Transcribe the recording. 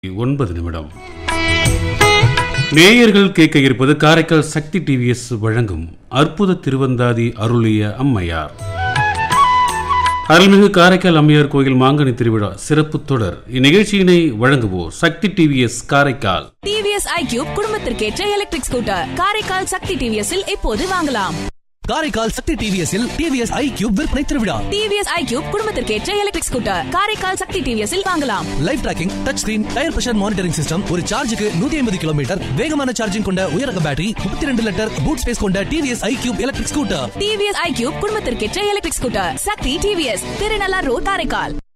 ஒன்பது நிமிடம் நேயர்கள் கேட்க இருப்பது காரைக்கால் சக்தி டிவிஎஸ் வழங்கும் அற்புத திருவந்தாதி அருளிய அம்மையார் அருள்மிகு காரைக்கால் அம்மையார் கோயில் மாங்கனி திருவிழா சிறப்பு தொடர் இந்நிகழ்ச்சியினை வழங்குவோர் Sakthi TVS Karaikal TVS iQube குடும்பத்திற்கேற்ற எலக்ட்ரிக் ஸ்கூட்டர் காரைக்கால் சக்தி டிவிஎஸ்ஸில் இப்போது வாங்கலாம் காரைக்கால் சக்தி டிவிஎஸ்ஸில் டிவிஎஸ் ஐ கியூப் விற்பனை திருவிழா டிவிஎஸ் ஐக்யூப் குடும்பத்திற்கேற்ற எலக்ட்ரிக் ஸ்கூட்டர் காரைக்கால் சக்தி டிவிஎஸ்ஸில் வாங்கலாம் live tracking touch screen tyre pressure monitoring system ஒரு சார்ஜுக்கு நூத்தி ஐம்பது கிலோமீட்டர் வேகமான சார்ஜிங் கொண்ட உயரக பேட்டரி முப்பத்தி ரெண்டு லிட்டர் பூட் ஸ்பேஸ் கொண்ட TVS iQube electric scooter TVS iQube குடும்பத்திற்கேற்ற electric scooter Sakthi TVS Thirunallar road Karaikal